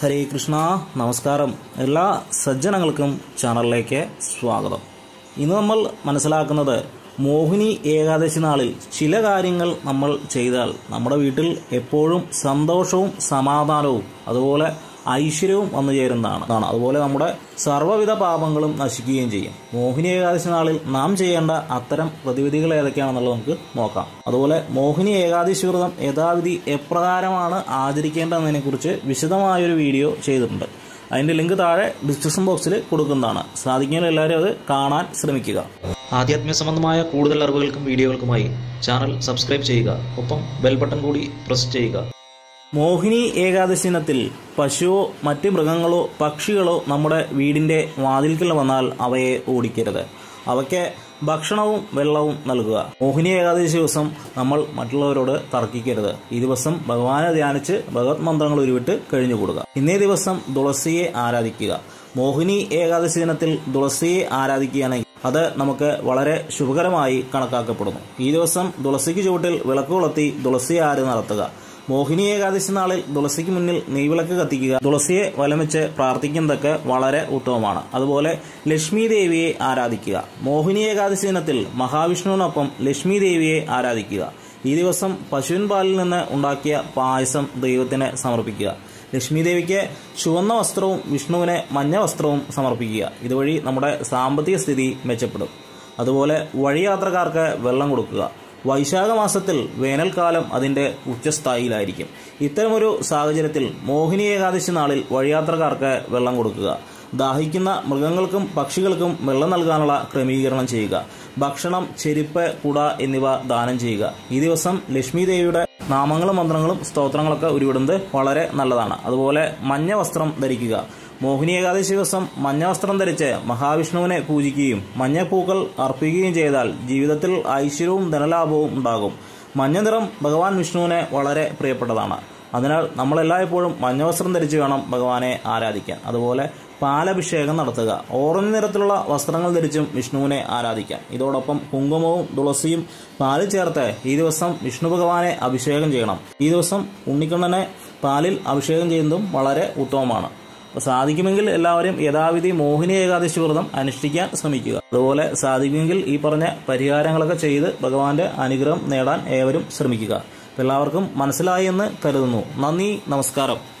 ഹരേ കൃഷ്ണ നമസ്കാരം എല്ലാ സജ്ജനങ്ങൾക്കും ചാനലിലേക്ക് സ്വാഗതം ഇന്ന് നമ്മൾ മനസ്സിലാക്കുന്നത് മോഹിനി ഏകാദശി നാളിൽ ചില കാര്യങ്ങൾ നമ്മൾ ചെയ്താൽ നമ്മുടെ വീട്ടിൽ എപ്പോഴും സന്തോഷവും സമാധാനവും അതുപോലെ ഐശ്വര്യവും വന്നു ചേരുന്നതാണ് അതാണ് അതുപോലെ നമ്മുടെ സർവ്വവിധ പാപങ്ങളും നശിക്കുകയും ചെയ്യും മോഹിനി ഏകാദശി നാളിൽ നാം ചെയ്യേണ്ട അത്തരം പ്രതിവിധികൾ ഏതൊക്കെയാണെന്നുള്ളത് നമുക്ക് നോക്കാം അതുപോലെ മോഹിനി ഏകാദശി വ്രതം യഥാവിധി എപ്രകാരമാണ് ആചരിക്കേണ്ടതെന്നതിനെ കുറിച്ച് വിശദമായൊരു വീഡിയോ ചെയ്തിട്ടുണ്ട് അതിന്റെ ലിങ്ക് താഴെ ഡിസ്ക്രിപ്ഷൻ ബോക്സിൽ കൊടുക്കുന്നതാണ് സാധിക്കുന്ന എല്ലാവരും അത് കാണാൻ ശ്രമിക്കുക ആധ്യാത്മിക സംബന്ധമായ കൂടുതൽ അറിവുകൾക്കും വീഡിയോകൾക്കുമായി ചാനൽ സബ്സ്ക്രൈബ് ചെയ്യുക ഒപ്പം ബെൽ ബട്ടൺ കൂടി പ്രസ് ചെയ്യുക മോഹിനി ഏകാദശി ദിനത്തിൽ പശുവോ മറ്റ് മൃഗങ്ങളോ പക്ഷികളോ നമ്മുടെ വീടിന്റെ വാതിൽക്കൽ വന്നാൽ അവയെ ഓടിക്കരുത് അവയ്ക്ക് ഭക്ഷണവും വെള്ളവും നൽകുക മോഹിനി ഏകാദശി ദിവസം നമ്മൾ മറ്റുള്ളവരോട് തർക്കിക്കരുത് ഈ ദിവസം ഭഗവാനെ ധ്യാനിച്ച് ഭഗവത് മന്ത്രങ്ങൾ ഉരുവിട്ട് കഴിഞ്ഞുകൂടുക ഇന്നേ ദിവസം തുളസിയെ ആരാധിക്കുക മോഹിനി ഏകാദശി ദിനത്തിൽ തുളസിയെ ആരാധിക്കുകയാണെങ്കിൽ അത് നമുക്ക് വളരെ ശുഭകരമായി കണക്കാക്കപ്പെടുന്നു ഈ ദിവസം തുളസിക്ക് ചുവട്ടിൽ വിളക്ക് കൊളുത്തി തുളസി ആര് നടത്തുക മോഹിനി ഏകാദശി നാളിൽ തുളസിക്ക് മുന്നിൽ നെയ്വിളക്ക് കത്തിക്കുക തുളസിയെ വലമിച്ച് പ്രാർത്ഥിക്കുന്നതൊക്കെ വളരെ ഉത്തമമാണ് അതുപോലെ ലക്ഷ്മി ദേവിയെ ആരാധിക്കുക മോഹിനി ഏകാദശി ദിനത്തിൽ മഹാവിഷ്ണുവിനൊപ്പം ലക്ഷ്മി ദേവിയെ ആരാധിക്കുക ഈ ദിവസം പശുവിൻ പാലിൽ നിന്ന് ഉണ്ടാക്കിയ പായസം ദൈവത്തിന് സമർപ്പിക്കുക ലക്ഷ്മി ദേവിക്ക് ചുവന്ന വസ്ത്രവും വിഷ്ണുവിന് മഞ്ഞ വസ്ത്രവും സമർപ്പിക്കുക ഇതുവഴി നമ്മുടെ സാമ്പത്തിക സ്ഥിതി മെച്ചപ്പെടും അതുപോലെ വഴിയാത്രക്കാർക്ക് വെള്ളം കൊടുക്കുക വൈശാഖ മാസത്തിൽ വേനൽക്കാലം അതിന്റെ ഉച്ചസ്ഥായിലായിരിക്കും ഇത്തരമൊരു സാഹചര്യത്തിൽ മോഹിനി ഏകാദശി നാളിൽ വഴിയാത്രക്കാർക്ക് വെള്ളം കൊടുക്കുക ദാഹിക്കുന്ന മൃഗങ്ങൾക്കും പക്ഷികൾക്കും വെള്ളം നൽകാനുള്ള ക്രമീകരണം ചെയ്യുക ഭക്ഷണം ചെരുപ്പ് കുട എന്നിവ ദാനം ചെയ്യുക ഈ ദിവസം ലക്ഷ്മി ദേവിയുടെ നാമങ്ങളും മന്ത്രങ്ങളും സ്തോത്രങ്ങളൊക്കെ ഉരുവിടുന്നത് വളരെ നല്ലതാണ് അതുപോലെ മഞ്ഞ വസ്ത്രം ധരിക്കുക മോഹിനി ഏകാദശി ദിവസം മഞ്ഞ വസ്ത്രം ധരിച്ച് മഹാവിഷ്ണുവിനെ പൂജിക്കുകയും മഞ്ഞപ്പൂക്കൾ അർപ്പിക്കുകയും ചെയ്താൽ ജീവിതത്തിൽ ഐശ്വര്യവും ധനലാഭവും ഉണ്ടാകും മഞ്ഞ നിറം ഭഗവാൻ വിഷ്ണുവിന് വളരെ പ്രിയപ്പെട്ടതാണ് അതിനാൽ നമ്മൾ എല്ലായ്പ്പോഴും മഞ്ഞ വസ്ത്രം ധരിച്ച് വേണം ഭഗവാനെ ആരാധിക്കാൻ അതുപോലെ പാലഭിഷേകം നടത്തുക ഓറഞ്ച് നിറത്തിലുള്ള വസ്ത്രങ്ങൾ ധരിച്ചും വിഷ്ണുവിനെ ആരാധിക്കാം ഇതോടൊപ്പം കുങ്കുമവും തുളസിയും പാലിൽ ചേർത്ത് ഈ ദിവസം വിഷ്ണു ഭഗവാനെ അഭിഷേകം ചെയ്യണം ഈ ദിവസം ഉണ്ണിക്കണ്ണനെ പാലിൽ അഭിഷേകം ചെയ്യുന്നതും വളരെ ഉത്തമമാണ് സാധിക്കുമെങ്കിൽ എല്ലാവരും യഥാവിധി മോഹിനി ഏകാദശി വ്രതം അനുഷ്ഠിക്കാൻ ശ്രമിക്കുക അതുപോലെ സാധിക്കുമെങ്കിൽ ഈ പറഞ്ഞ പരിഹാരങ്ങളൊക്കെ ചെയ്ത് ഭഗവാന്റെ അനുഗ്രഹം നേടാൻ ഏവരും ശ്രമിക്കുക എല്ലാവർക്കും മനസ്സിലായി എന്ന് കരുതുന്നു നന്ദി നമസ്കാരം